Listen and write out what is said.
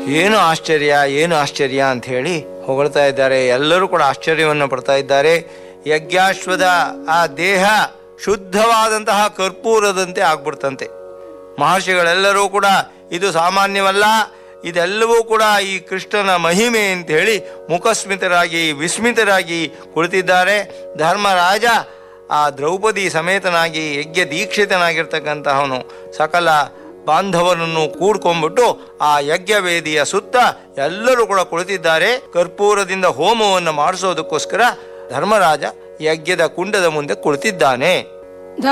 ಏನು ಆಶ್ಚರ್ಯ ಏನು ಆಶ್ಚರ್ಯ ಅಂತ ಹೇಳಿ ಹೊಗಳ್ತಾ ಇದ್ದಾರೆ ಎಲ್ಲರೂ ಕೂಡ ಆಶ್ಚರ್ಯವನ್ನು ಪಡ್ತಾ ಇದ್ದಾರೆ ಯಜ್ಞಾಶ್ವದ ಆ ದೇಹ ಶುದ್ಧವಾದಂತಹ ಕರ್ಪೂರದಂತೆ ಆಗ್ಬಿಡ್ತಂತೆ ಮಹರ್ಷಿಗಳೆಲ್ಲರೂ ಕೂಡ ಇದು ಸಾಮಾನ್ಯವಲ್ಲ ಇದೆಲ್ಲವೂ ಕೂಡ ಈ ಕೃಷ್ಣನ ಮಹಿಮೆ ಅಂತ ಹೇಳಿ ಮುಖಸ್ಮಿತರಾಗಿ ವಿಸ್ಮಿತರಾಗಿ ಕುಳಿತಿದ್ದಾರೆ ಧರ್ಮರಾಜ ಆ ದ್ರೌಪದಿ ಸಮೇತನಾಗಿ ಯಜ್ಞ ದೀಕ್ಷಿತನಾಗಿರ್ತಕ್ಕಂತಹವನು ಸಕಲ ಬಾಂಧವನನ್ನು ಕೂಡ್ಕೊಂಡ್ಬಿಟ್ಟು ಆ ಯಜ್ಞವೇದಿಯ ಸುತ್ತ ಎಲ್ಲರೂ ಕೂಡ ಕುಳಿತಿದ್ದಾರೆ ಕರ್ಪೂರದಿಂದ ಹೋಮವನ್ನು ಮಾಡಿಸೋದಕ್ಕೋಸ್ಕರ ಧರ್ಮರಾಜ ಯಜ್ಞದ ಕುಂಡದ ಮುಂದೆ ಕುಳಿತಿದ್ದಾನೆ